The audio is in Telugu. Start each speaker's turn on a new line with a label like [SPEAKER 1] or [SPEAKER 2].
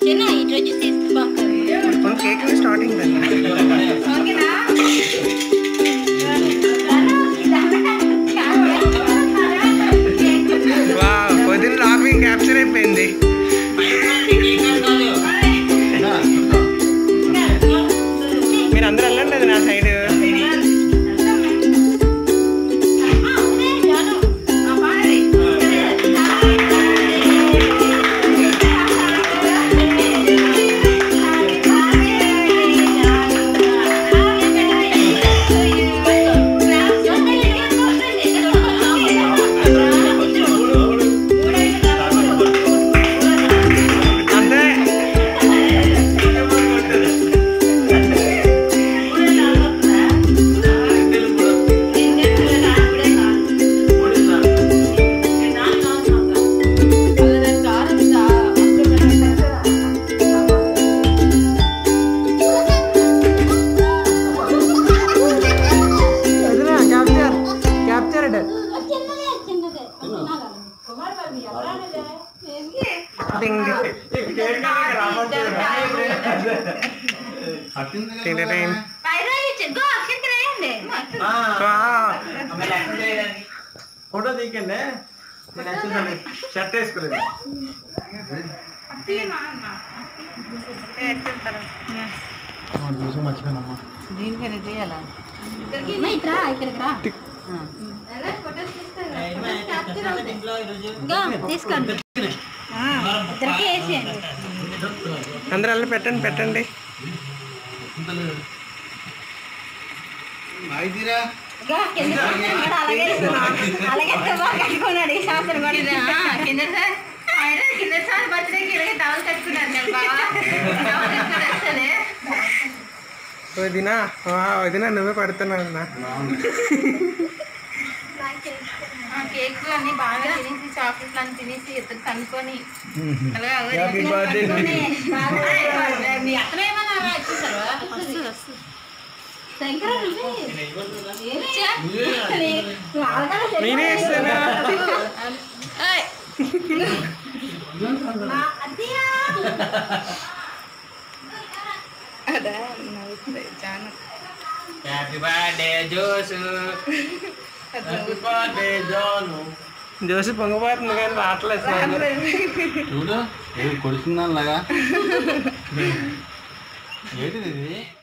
[SPEAKER 1] చిన్న ఇంట్రొడ్యూస్ చేసుకో
[SPEAKER 2] మన కేక్ స్టార్టింగ్
[SPEAKER 1] ఓకేనా
[SPEAKER 2] వా పొద్దున్న లాఫింగ్ క్యాప్చర్ అయిపోయింది మీరు అందరూ వెళ్ళండి అది నా సైడ్ అంతే వదినా క్యాప్చర్ క్యాప్చర్ డింగ్ టింగ్
[SPEAKER 3] ఫోటో తీకండి నేను యాక్చువల్గా షర్ట్ వేసుకోలేదు మర్చిపోయినమ్మా
[SPEAKER 1] ఇట్రా ఇక్కడికి రా ఇంకా తీసుకోండి ఇద్దరికి వేసేయండి
[SPEAKER 2] అందరూ వెళ్ళి పెట్టండి పెట్టండి
[SPEAKER 1] ఇంకా కింద కూడా అలాగే అలాగే తువ్వాలు కట్టుకున్నాడు ఈ సంవత్సరం కూడా కింద సార్ ఆయన కింద సార్ బర్త్డేకి ఇలాగే టవల్ కట్టుకున్నాడు నేను బాగా టవల్ కట్టుకుని వస్తానే
[SPEAKER 2] వదినా వా వదినా నువ్వే పడుతున్నావు అన్న
[SPEAKER 1] కేక్లు అన్ని బాగా తినేసి చాక్లెట్లు అన్ని తినేసి ఇద్దరు కనుక్కొని అలాగా
[SPEAKER 3] Happy birthday.
[SPEAKER 1] బాగా- మీ అత్తనే ఏమన్నా ఇచ్చేసారు శంకర
[SPEAKER 2] నేనే ఇస్తానా
[SPEAKER 3] హ్యాపీ బర్త్డే జోసు హ్యాపీ బర్త్డే జోను
[SPEAKER 2] జోసి పొంగిపోతుంది కానీ రావట్లేదు స్మైల్.
[SPEAKER 4] చూడు కొడుతుందా లాగా ఏంటిది ఇది